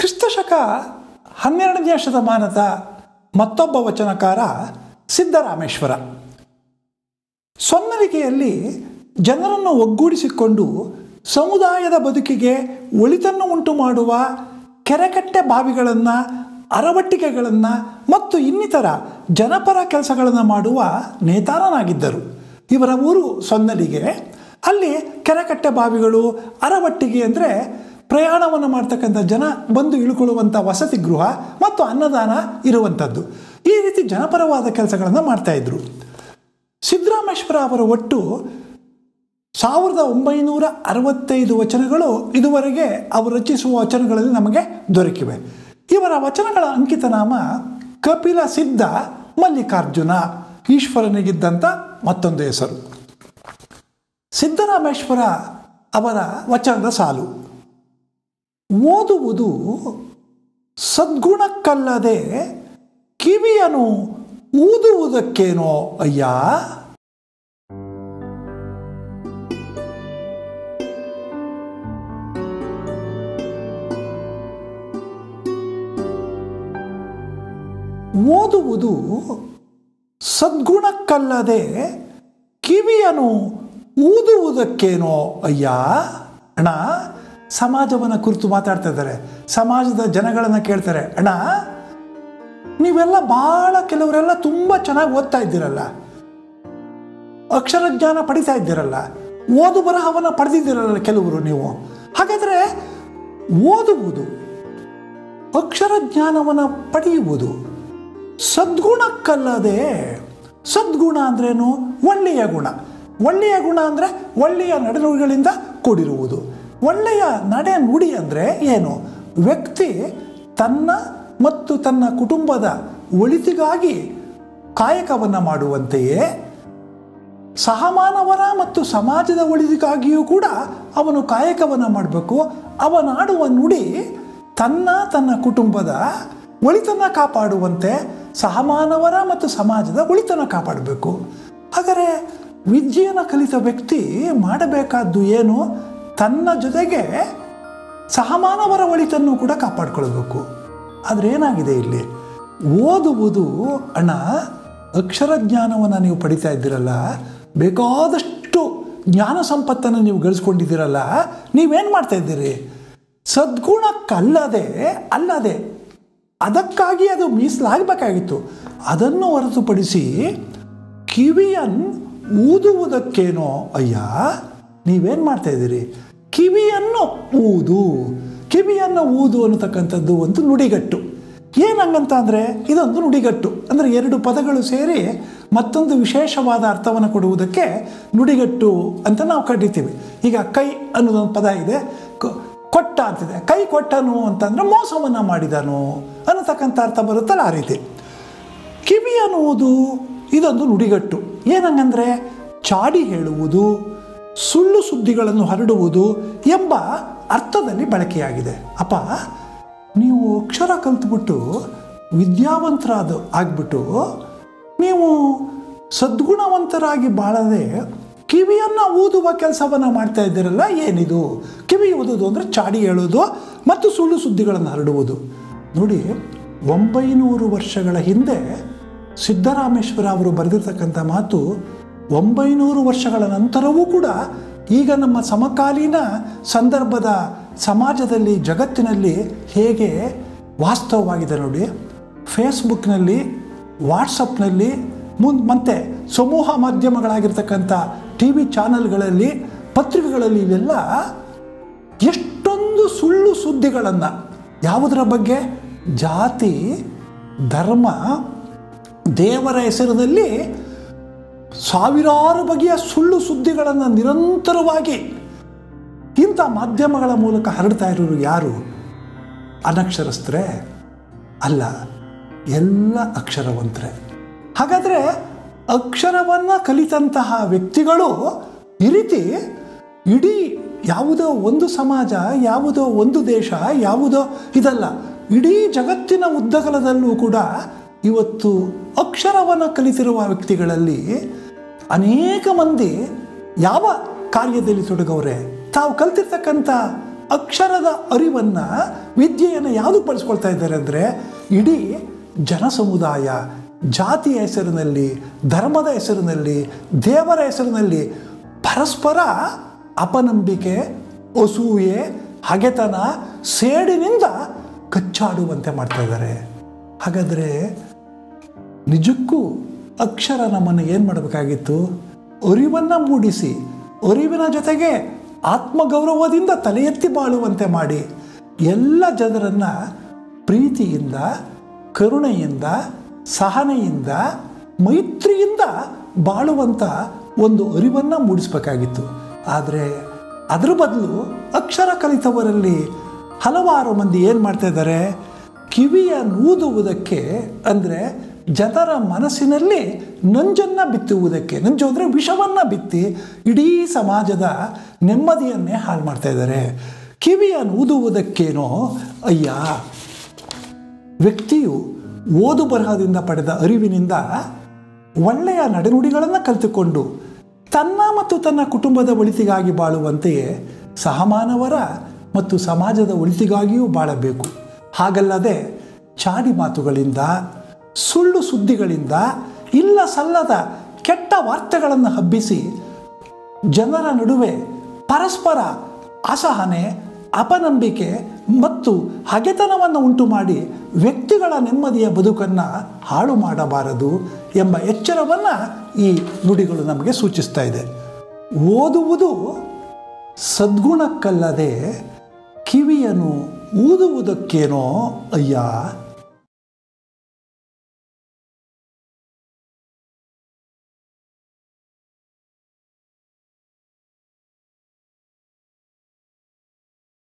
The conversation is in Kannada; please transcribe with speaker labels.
Speaker 1: ಕ್ರಿಸ್ತಶಕ ಹನ್ನೆರಡನೆಯ ಶತಮಾನದ ಮತ್ತೊಬ್ಬ ವಚನಕಾರ ಸಿದ್ದರಾಮೇಶ್ವರ ಸೊನ್ನಲಿಗೆಯಲ್ಲಿ ಜನರನ್ನು ಒಗ್ಗೂಡಿಸಿಕೊಂಡು ಸಮುದಾಯದ ಬದುಕಿಗೆ ಒಳಿತನ್ನು ಉಂಟು ಮಾಡುವ ಕೆರೆಕಟ್ಟೆ ಬಾವಿಗಳನ್ನು ಅರವಟ್ಟಿಗೆಗಳನ್ನು ಮತ್ತು ಇನ್ನಿತರ ಜನಪರ ಕೆಲಸಗಳನ್ನು ಮಾಡುವ ನೇತಾರನಾಗಿದ್ದರು ಇವರ ಊರು ಸೊನ್ನಲಿಗೆ ಅಲ್ಲಿ ಕೆರೆಕಟ್ಟೆ ಬಾವಿಗಳು ಅರವಟ್ಟಿಗೆ ಅಂದರೆ ಪ್ರಯಾಣವನ್ನು ಮಾಡ್ತಕ್ಕಂಥ ಜನ ಬಂದು ಇಳ್ಕೊಳ್ಳುವಂಥ ವಸತಿ ಗೃಹ ಮತ್ತು ಅನ್ನದಾನ ಇರುವಂಥದ್ದು ಈ ರೀತಿ ಜನಪರವಾದ ಕೆಲಸಗಳನ್ನು ಮಾಡ್ತಾಯಿದ್ರು ಸಿದ್ದರಾಮೇಶ್ವರ ಅವರ ಒಟ್ಟು ಸಾವಿರದ ಒಂಬೈನೂರ ಅರವತ್ತೈದು ವಚನಗಳು ಇದುವರೆಗೆ ಅವರು ರಚಿಸುವ ವಚನಗಳಲ್ಲಿ ನಮಗೆ ದೊರಕಿವೆ ಇವರ ವಚನಗಳ ಅಂಕಿತನಾಮ ಕಪಿಲ ಸಿದ್ಧ ಮಲ್ಲಿಕಾರ್ಜುನ ಈಶ್ವರನಿಗಿದ್ದಂಥ ಮತ್ತೊಂದು ಹೆಸರು ಸಿದ್ದರಾಮೇಶ್ವರ ಅವರ ವಚನದ ಸಾಲು ಓದುವುದು ಸದ್ಗುಣಕ್ಕಲ್ಲದೆ ಕಿವಿಯನು ಊದುವುದಕ್ಕೇನೋ ಅಯ್ಯ ಓದುವುದು ಸದ್ಗುಣಕ್ಕಲ್ಲದೆ ಕಿವಿಯನು ಊದುವುದಕ್ಕೇನೋ ಅಯ್ಯ ಅಣ್ಣ ಸಮಾಜವನ್ನು ಕುರಿತು ಮಾತಾಡ್ತಾ ಇದ್ದಾರೆ ಸಮಾಜದ ಜನಗಳನ್ನು ಕೇಳ್ತಾರೆ ಅಣ್ಣ ನೀವೆಲ್ಲ ಭಾಳ ಕೆಲವರೆಲ್ಲ ತುಂಬ ಚೆನ್ನಾಗಿ ಓದ್ತಾ ಇದ್ದೀರಲ್ಲ ಅಕ್ಷರ ಜ್ಞಾನ ಪಡಿತಾ ಇದ್ದೀರಲ್ಲ ಓದು ಬರಹವನ್ನು ಪಡೆದಿದ್ದೀರಲ್ಲ ಕೆಲವರು ನೀವು ಹಾಗಾದರೆ ಓದುವುದು ಅಕ್ಷರ ಜ್ಞಾನವನ್ನು ಪಡೆಯುವುದು ಸದ್ಗುಣಕ್ಕಲ್ಲದೆ ಸದ್ಗುಣ ಅಂದ್ರೇನು ಒಳ್ಳೆಯ ಗುಣ ಒಳ್ಳೆಯ ಗುಣ ಅಂದರೆ ಒಳ್ಳೆಯ ನಡೆನುಡಿಗಳಿಂದ ಕೂಡಿರುವುದು ಒಳ್ಳೆಯ ನಡೆ ನುಡಿ ಅಂದರೆ ಏನು ವ್ಯಕ್ತಿ ತನ್ನ ಮತ್ತು ತನ್ನ ಕುಟುಂಬದ ಒಳಿತಿಗಾಗಿ ಕಾಯಕವನ್ನು ಮಾಡುವಂತೆಯೇ ಸಹಮಾನವರ ಮತ್ತು ಸಮಾಜದ ಒಳಿತಿಗಾಗಿಯೂ ಕೂಡ ಅವನು ಕಾಯಕವನ್ನು ಮಾಡಬೇಕು ಅವನಾಡುವ ನುಡಿ ತನ್ನ ತನ್ನ ಕುಟುಂಬದ ಒಳಿತನ್ನು ಕಾಪಾಡುವಂತೆ ಸಹಮಾನವರ ಮತ್ತು ಸಮಾಜದ ಒಳಿತನ್ನು ಕಾಪಾಡಬೇಕು ಹಾಗಾದರೆ ವಿದ್ಯೆಯನ್ನು ಕಲಿತ ವ್ಯಕ್ತಿ ಮಾಡಬೇಕಾದ್ದು ಏನು ತನ್ನ ಜೊತೆಗೆ ಸಹಮಾನವರ ಒಳಿತನ್ನು ಕೂಡ ಕಾಪಾಡಿಕೊಳ್ಬೇಕು ಆದರೆ ಏನಾಗಿದೆ ಇಲ್ಲಿ ಓದುವುದು ಅಣ್ಣ ಅಕ್ಷರ ಜ್ಞಾನವನ್ನು ನೀವು ಪಡಿತಾ ಇದ್ದೀರಲ್ಲ ಬೇಕಾದಷ್ಟು ಜ್ಞಾನ ಸಂಪತ್ತನ್ನು ನೀವು ಗಳಿಸ್ಕೊಂಡಿದ್ದೀರಲ್ಲ ನೀವೇನು ಮಾಡ್ತಾ ಇದ್ದೀರಿ ಸದ್ಗುಣಕ್ಕಲ್ಲದೆ ಅಲ್ಲದೆ ಅದಕ್ಕಾಗಿ ಅದು ಮೀಸಲಾಗಬೇಕಾಗಿತ್ತು ಅದನ್ನು ಹೊರತುಪಡಿಸಿ ಕಿವಿಯನ್ ಊದುವುದಕ್ಕೇನೋ ಅಯ್ಯ ನೀವೇನು ಮಾಡ್ತಾ ಇದ್ದೀರಿ ಕಿವಿಯನ್ನು ಊದು ಕಿವಿಯನ್ನು ಊದು ಅನ್ನತಕ್ಕಂಥದ್ದು ಒಂದು ನುಡಿಗಟ್ಟು ಏನಂಗಂತ ಅಂದರೆ ಇದೊಂದು ನುಡಿಗಟ್ಟು ಅಂದರೆ ಎರಡು ಪದಗಳು ಸೇರಿ ಮತ್ತೊಂದು ವಿಶೇಷವಾದ ಅರ್ಥವನ್ನು ಕೊಡುವುದಕ್ಕೆ ನುಡಿಗಟ್ಟು ಅಂತ ನಾವು ಕರಿತೀವಿ ಈಗ ಕೈ ಅನ್ನೋದೊಂದು ಪದ ಇದೆ ಕೊಟ್ಟ ಅಂತಿದೆ ಕೈ ಕೊಟ್ಟನು ಅಂತಂದರೆ ಮೋಸವನ್ನು ಮಾಡಿದನು ಅನ್ನತಕ್ಕಂಥ ಅರ್ಥ ಬರುತ್ತಲ್ಲ ಆ ರೀತಿ ಕಿವಿ ಅನ್ನುವುದು ಇದೊಂದು ನುಡಿಗಟ್ಟು ಏನಂಗಂದರೆ ಚಾಡಿ ಹೇಳುವುದು ಸುಳ್ಳು ಸುದ್ದಿಗಳನ್ನು ಹರಡುವುದು ಎಂಬ ಅರ್ಥದಲ್ಲಿ ಬಳಕೆಯಾಗಿದೆ ಅಪ್ಪ ನೀವು ಅಕ್ಷರ ಕಲ್ತ್ಬಿಟ್ಟು ವಿದ್ಯಾವಂತರಾದ ಆಗಿಬಿಟ್ಟು ನೀವು ಸದ್ಗುಣವಂತರಾಗಿ ಬಾಳದೆ ಕಿವಿಯನ್ನು ಊದುವ ಕೆಲಸವನ್ನು ಮಾಡ್ತಾ ಇದ್ದೀರಲ್ಲ ಏನಿದು ಕಿವಿ ಊದುವುದು ಅಂದರೆ ಚಾಡಿ ಹೇಳೋದು ಮತ್ತು ಸುಳ್ಳು ಸುದ್ದಿಗಳನ್ನು ಹರಡುವುದು ನೋಡಿ ಒಂಬೈನೂರು ವರ್ಷಗಳ ಹಿಂದೆ ಸಿದ್ದರಾಮೇಶ್ವರ ಅವರು ಬರೆದಿರ್ತಕ್ಕಂಥ ಮಾತು ಒಂಬೈನೂರು ವರ್ಷಗಳ ನಂತರವೂ ಕೂಡ ಈಗ ನಮ್ಮ ಸಮಕಾಲೀನ ಸಂದರ್ಭದ ಸಮಾಜದಲ್ಲಿ ಜಗತ್ತಿನಲ್ಲಿ ಹೇಗೆ ವಾಸ್ತವವಾಗಿದೆ ನೋಡಿ ಫೇಸ್ಬುಕ್ನಲ್ಲಿ ವಾಟ್ಸಪ್ನಲ್ಲಿ ಮುನ್ ಮತ್ತು ಸಮೂಹ ಮಾಧ್ಯಮಗಳಾಗಿರ್ತಕ್ಕಂಥ ಟಿ ವಿ ಚಾನಲ್ಗಳಲ್ಲಿ ಪತ್ರಿಕೆಗಳಲ್ಲಿ ಇವೆಲ್ಲ ಎಷ್ಟೊಂದು ಸುಳ್ಳು ಸುದ್ದಿಗಳನ್ನು ಯಾವುದರ ಬಗ್ಗೆ ಜಾತಿ ಧರ್ಮ ದೇವರ ಹೆಸರಿನಲ್ಲಿ ಸಾವಿರಾರು ಬಗೆಯ ಸುಳ್ಳು ಸುದ್ದಿಗಳನ್ನು ನಿರಂತರವಾಗಿ ಇಂಥ ಮಾಧ್ಯಮಗಳ ಮೂಲಕ ಹರಡ್ತಾ ಇರೋರು ಯಾರು ಅನಕ್ಷರಸ್ಥರೇ ಅಲ್ಲ ಎಲ್ಲ ಅಕ್ಷರವಂತರೇ ಹಾಗಾದರೆ ಅಕ್ಷರವನ್ನು ಕಲಿತಂತಹ ವ್ಯಕ್ತಿಗಳು ಈ ರೀತಿ ಇಡೀ ಯಾವುದೋ ಒಂದು ಸಮಾಜ ಯಾವುದೋ ಒಂದು ದೇಶ ಯಾವುದೋ ಇದಲ್ಲ ಇಡೀ ಜಗತ್ತಿನ ಉದ್ದಗಲದಲ್ಲೂ ಕೂಡ ಇವತ್ತು ಅಕ್ಷರವನ್ನು ಕಲಿತಿರುವ ವ್ಯಕ್ತಿಗಳಲ್ಲಿ ಅನೇಕ ಮಂದಿ ಯಾವ ಕಾರ್ಯದಲ್ಲಿ ತೊಡಗವ್ರೆ ತಾವು ಕಲ್ತಿರ್ತಕ್ಕಂಥ ಅಕ್ಷರದ ಅರಿವನ್ನು ವಿದ್ಯೆಯನ್ನು ಯಾವುದಕ್ಕೆ ಬಳಸ್ಕೊಳ್ತಾ ಇದ್ದಾರೆ ಅಂದರೆ ಇಡೀ ಜನಸಮುದಾಯ ಜಾತಿಯ ಹೆಸರಿನಲ್ಲಿ ಧರ್ಮದ ಹೆಸರಿನಲ್ಲಿ ದೇವರ ಹೆಸರಿನಲ್ಲಿ ಪರಸ್ಪರ ಅಪನಂಬಿಕೆ ಅಸೂಯೆ ಹಗೆತನ ಸೇಡಿನಿಂದ ಕಚ್ಚಾಡುವಂತೆ ಮಾಡ್ತಾ ಇದ್ದಾರೆ ಹಾಗಾದರೆ ನಿಜಕ್ಕೂ ಅಕ್ಷರ ನಮ್ಮನ್ನು ಏನು ಮಾಡಬೇಕಾಗಿತ್ತು ಅರಿವನ್ನು ಮೂಡಿಸಿ ಅರಿವಿನ ಜೊತೆಗೆ ಆತ್ಮಗೌರವದಿಂದ ತಲೆ ಎತ್ತಿ ಬಾಳುವಂತೆ ಮಾಡಿ ಎಲ್ಲ ಜನರನ್ನು ಪ್ರೀತಿಯಿಂದ ಕರುಣೆಯಿಂದ ಸಹನೆಯಿಂದ ಮೈತ್ರಿಯಿಂದ ಬಾಳುವಂಥ ಒಂದು ಅರಿವನ್ನು ಮೂಡಿಸಬೇಕಾಗಿತ್ತು ಆದರೆ ಅದರ ಬದಲು ಅಕ್ಷರ ಕಲಿತವರಲ್ಲಿ ಹಲವಾರು ಮಂದಿ ಏನು ಮಾಡ್ತಾ ಇದ್ದಾರೆ ಕಿವಿಯ ನೂದುವುದಕ್ಕೆ ಅಂದರೆ ಜನರ ಮನಸ್ಸಿನಲ್ಲಿ ನಂಜನ್ನು ಬಿತ್ತುವುದಕ್ಕೆ ನಂಜು ಅಂದರೆ ವಿಷವನ್ನು ಬಿತ್ತಿ ಇಡೀ ಸಮಾಜದ ನೆಮ್ಮದಿಯನ್ನೇ ಹಾಳು ಮಾಡ್ತಾ ಇದ್ದಾರೆ ಕಿವಿಯ ನೂದುವುದಕ್ಕೇನೋ ಅಯ್ಯ ವ್ಯಕ್ತಿಯು ಓದು ಬರಹದಿಂದ ಪಡೆದ ಅರಿವಿನಿಂದ ಒಳ್ಳೆಯ ನಡೆನುಡಿಗಳನ್ನು ಕಲಿತುಕೊಂಡು ತನ್ನ ಮತ್ತು ತನ್ನ ಕುಟುಂಬದ ಒಳಿತಿಗಾಗಿ ಬಾಳುವಂತೆಯೇ ಸಹಮಾನವರ ಮತ್ತು ಸಮಾಜದ ಒಳಿತಿಗಾಗಿಯೂ ಬಾಳಬೇಕು ಹಾಗಲ್ಲದೆ ಚಾಡಿ ಮಾತುಗಳಿಂದ ಸುಳ್ಳು ಸುದ್ದಿಗಳಿಂದ ಇಲ್ಲ ಸಲ್ಲದ ಕೆಟ್ಟ ವಾರ್ತೆಗಳನ್ನು ಹಬ್ಬಿಸಿ ಜನರ ನಡುವೆ ಪರಸ್ಪರ ಅಸಹನೆ ಅಪನಂಬಿಕೆ ಮತ್ತು ಹಗೆತನವನ್ನು ಉಂಟು ಮಾಡಿ ವ್ಯಕ್ತಿಗಳ ನೆಮ್ಮದಿಯ ಬದುಕನ್ನು ಹಾಳು ಮಾಡಬಾರದು ಎಂಬ ಎಚ್ಚರವನ್ನು ಈ ನುಡಿಗಳು ನಮಗೆ ಸೂಚಿಸ್ತಾ ಇದೆ ಓದುವುದು ಸದ್ಗುಣಕ್ಕಲ್ಲದೆ ಕಿವಿಯನ್ನು ಊದುವುದಕ್ಕೇನೋ ಅಯ್ಯ